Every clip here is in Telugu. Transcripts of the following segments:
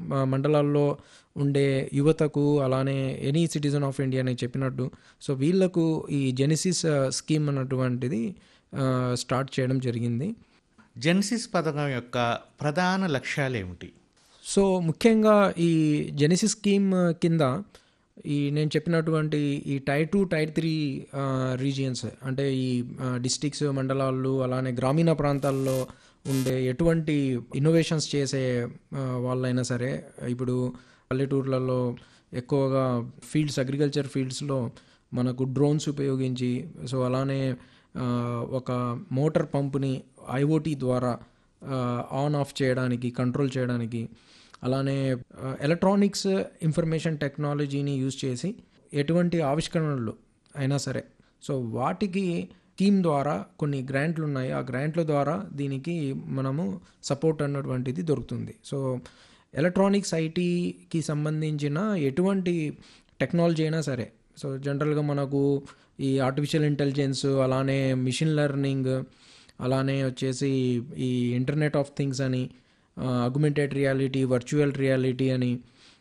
మ- మండలాల్లో ఉండే యువతకు అలానే ఎనీ సిటిజన్ ఆఫ్ ఇండియా అని చెప్పినట్టు సో వీళ్ళకు ఈ జెనిసిస్ స్కీమ్ అన్నటువంటిది ఆ, స్టార్ట్ చేయడం జరిగింది జెన్సిస్ పథకం యొక్క ప్రధాన లక్ష్యాలు ఏమిటి సో ముఖ్యంగా ఈ జెనిసిస్ స్కీమ్ కింద ఈ నేను చెప్పినటువంటి ఈ tier two tier three regions అంటే ఈ డిస్టిక్స్ మండలాలు అలానే గ్రామీణ ప్రాంతాల్లో ఉండే ఎటువంటి ఇన్నోవేషన్స్ చేసే ఆ, వాళ్ళైనా సరే ఇప్పుడు పల్లెటూర్లలో ఎక్కువగా ఫీల్డ్స్ అగ్రికల్చర్ ఫీల్డ్స్లో మనకు డ్రోన్స్ ఉపయోగించి సో అలానే ఆ, ఒక మోటార్ పంపుని ఐఓటీ ద్వారా ఆన్ ఆఫ్ చేయడానికి కంట్రోల్ చేయడానికి అలానే ఎలక్ట్రానిక్స్ ఇన్ఫర్మేషన్ టెక్నాలజీని యూజ్ చేసి ఎటువంటి ఆవిష్కరణలు అయినా సరే సో వాటికి స్కీమ్ ద్వారా కొన్ని గ్రాంట్లు ఉన్నాయి ఆ గ్రాంట్ల ద్వారా దీనికి మనము సపోర్ట్ అన్నటువంటిది దొరుకుతుంది సో ఎలక్ట్రానిక్స్ ఐటీకి సంబంధించిన ఎటువంటి టెక్నాలజీ అయినా సరే సో జనరల్గా మనకు ఈ ఆర్టిఫిషియల్ ఇంటెలిజెన్స్ అలానే మిషన్ లెర్నింగ్ అలానే వచ్చేసి ఈ ఇంటర్నెట్ ఆఫ్ థింగ్స్ అని అగ్మెంటెడ్ రియాలిటీ వర్చువల్ రియాలిటీ అని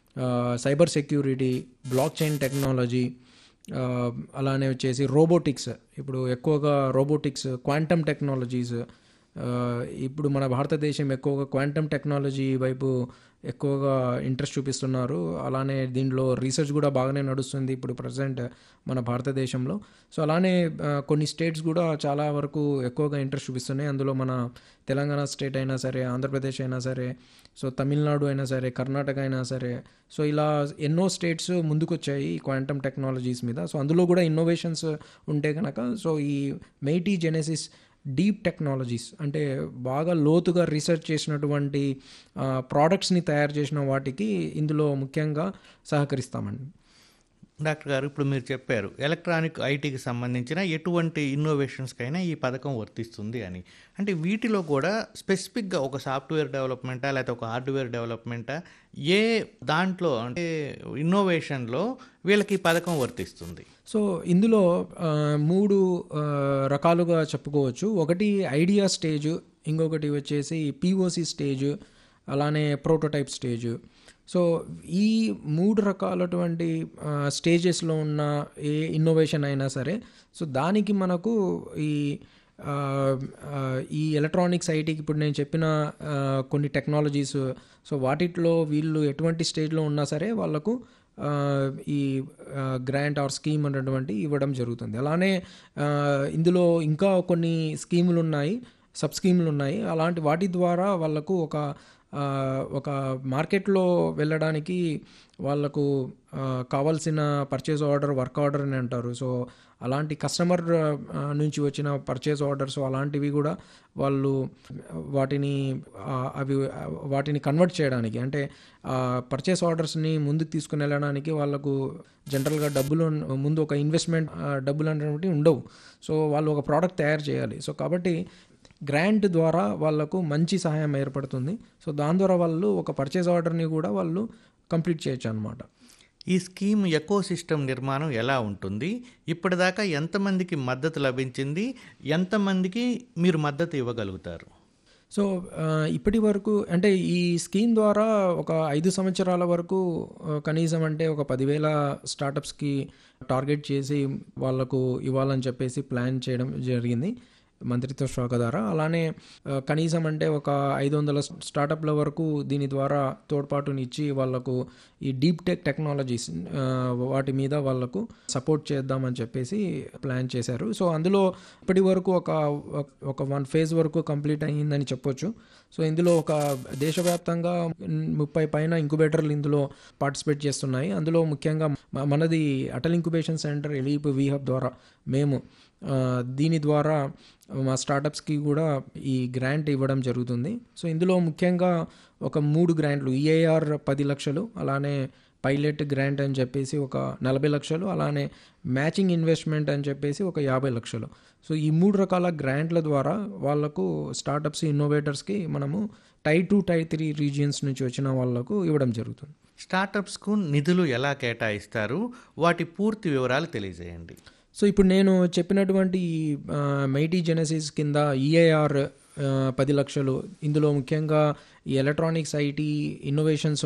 cyber security blockchain technology ఆ, అలానే వచ్చేసి రోబోటిక్స్ ఇప్పుడు ఎక్కువగా రోబోటిక్స్ క్వాంటమ్ టెక్నాలజీస్ ఆ, ఇప్పుడు మన భారతదేశం ఎక్కువగా క్వాంటమ్ టెక్నాలజీ వైపు ఎక్కువగా ఇంట్రెస్ట్ చూపిస్తున్నారు అలానే దీనిలో రీసెర్చ్ కూడా బాగానే నడుస్తుంది ఇప్పుడు ప్రజెంట్ మన భారతదేశంలో సో అలానే ఆ, కొన్ని స్టేట్స్ కూడా చాలా వరకు ఎక్కువగా ఇంట్రెస్ట్ చూపిస్తున్నాయి అందులో మన తెలంగాణ స్టేట్ అయినా సరే ఆంధ్రప్రదేశ్ అయినా సరే సో తమిళనాడు అయినా సరే కర్ణాటక అయినా సరే సో ఇలా ఎన్నో స్టేట్స్ ముందుకొచ్చాయి క్వాంటమ్ టెక్నాలజీస్ మీద సో అందులో కూడా ఇన్నోవేషన్స్ ఉంటే కనుక సో ఈ మెయిటీ జెనెసిస్ డీప్ టెక్నాలజీస్ అంటే బాగా లోతుగా రీసెర్చ్ చేసినటువంటి ప్రోడక్ట్స్ని తయారు చేసిన వాటికి ఇందులో ముఖ్యంగా సహకరిస్తామండి డాక్టర్ గారు ఇప్పుడు మీరు చెప్పారు ఎలక్ట్రానిక్ ఐటీకి సంబంధించిన ఎటువంటి ఇన్నోవేషన్స్కైనా ఈ పథకం వర్తిస్తుంది అని అంటే వీటిలో కూడా స్పెసిఫిక్గా ఒక సాఫ్ట్వేర్ డెవలప్మెంటా లేకపోతే ఒక హార్డ్వేర్ డెవలప్మెంటా ఏ దాంట్లో అంటే ఇన్నోవేషన్లో వీళ్ళకి ఈ పథకం వర్తిస్తుంది సో ఇందులో ఆ, మూడు ఆ, రకాలుగా చెప్పుకోవచ్చు ఒకటి ఐడియా స్టేజ్ ఇంకొకటి వచ్చేసి పిఓసి స్టేజ్ అలానే ప్రోటోటైప్ స్టేజ్ సో ఈ మూడు రకాలటువంటి స్టేజెస్లో ఉన్న ఏ ఇన్నోవేషన్ అయినా సరే సో దానికి మనకు ఈ ఆ, ఆ, ఈ ఎలక్ట్రానిక్స్ ఐటీకి ఇప్పుడు నేను చెప్పిన ఆ, కొన్ని టెక్నాలజీస్ సో వాటిట్లో వీళ్ళు ఎటువంటి స్టేజ్లో ఉన్నా సరే వాళ్ళకు ఆ, ఈ గ్రాంట్ ఆర్ స్కీమ్ అనేటువంటి ఇవ్వడం జరుగుతుంది అలానే ఆ, ఇందులో ఇంకా కొన్ని స్కీములు ఉన్నాయి సబ్ స్కీములు ఉన్నాయి అలాంటి వాటి ద్వారా వాళ్ళకు ఒక ఆ, ఒక మార్కెట్లో వెళ్ళడానికి వాళ్ళకు ఆ, కావాల్సిన పర్చేజ్ ఆర్డర్ వర్క్ ఆర్డర్ అని అంటారు సో అలాంటి కస్టమర్ ఆ, నుంచి వచ్చిన పర్చేజ్ ఆర్డర్స్ అలాంటివి కూడా వాళ్ళు వాటిని ఆ, అవి ఆ, వాటిని కన్వర్ట్ చేయడానికి అంటే పర్చేస్ ఆర్డర్స్ని ముందుకు తీసుకుని వెళ్ళడానికి వాళ్ళకు జనరల్గా డబ్బులు ముందు ఒక ఇన్వెస్ట్మెంట్ డబ్బులు అనేటువంటి ఉండవు సో వాళ్ళు ఒక ప్రోడక్ట్ తయారు చేయాలి సో కాబట్టి గ్రాంట్ ద్వారా వాళ్ళకు మంచి సహాయం ఏర్పడుతుంది సో దాని ద్వారా వాళ్ళు ఒక పర్చేస్ ఆర్డర్ని కూడా వాళ్ళు కంప్లీట్ చేయొచ్చు అనమాట ఈ స్కీమ్ ఎకో సిస్టమ్ నిర్మాణం ఎలా ఉంటుంది ఇప్పటిదాకా ఎంతమందికి మద్దతు లభించింది ఎంతమందికి మీరు మద్దతు ఇవ్వగలుగుతారు సో ఆ, ఇప్పటి వరకు అంటే ఈ స్కీమ్ ద్వారా ఒక ఐదు సంవత్సరాల వరకు ఆ, కనీసం అంటే ఒక పదివేల స్టార్టప్స్కి టార్గెట్ చేసి వాళ్ళకు ఇవ్వాలని చెప్పేసి ప్లాన్ చేయడం జరిగింది మంత్రిత్వ శాఖ ద్వారా అలానే ఆ, కనీసం అంటే ఒక ఐదు వందల స్టార్టప్ల వరకు దీని ద్వారా తోడ్పాటుని ఇచ్చి వాళ్ళకు ఈ డీప్ టెక్ టెక్నాలజీస్ ఆ, వాటి మీద వాళ్ళకు సపోర్ట్ చేద్దామని చెప్పేసి ప్లాన్ చేశారు సో అందులో ఇప్పటి వరకు ఒక ఒక వన్ ఫేజ్ వరకు కంప్లీట్ అయ్యిందని చెప్పొచ్చు సో ఇందులో ఒక దేశవ్యాప్తంగా ముప్పై పైన ఇంక్యుబేటర్లు ఇందులో పార్టిసిపేట్ చేస్తున్నాయి అందులో ముఖ్యంగా మ- మనది అటల్ ఇంక్యుబేషన్ సెంటర్ ఎలీప్ వీహబ్ ద్వారా మేము ఆ, దీని ద్వారా మా స్టార్టప్స్కి కూడా ఈ గ్రాంట్ ఇవ్వడం జరుగుతుంది సో ఇందులో ముఖ్యంగా ఒక మూడు గ్రాంట్లు ఈఏఆర్ పది లక్షలు అలానే పైలట్ గ్రాంట్ అని చెప్పేసి ఒక నలభై లక్షలు అలానే మ్యాచింగ్ ఇన్వెస్ట్మెంట్ అని చెప్పేసి ఒక యాభై లక్షలు సో ఈ మూడు రకాల గ్రాంట్ల ద్వారా వాళ్ళకు స్టార్టప్స్ ఇన్నోవేటర్స్కి మనము tier two tier three regions నుంచి వచ్చిన వాళ్ళకు ఇవ్వడం జరుగుతుంది స్టార్టప్స్కు నిధులు ఎలా కేటాయిస్తారు వాటి పూర్తి వివరాలు తెలియజేయండి సో ఇప్పుడు నేను చెప్పినటువంటి ఈ, ఆ, మైటీ జెనసిస్ కింద ఈఏఆర్ పది లక్షలు ఇందులో ముఖ్యంగా ఈ ఎలక్ట్రానిక్స్ ఐటీ ఇన్నోవేషన్స్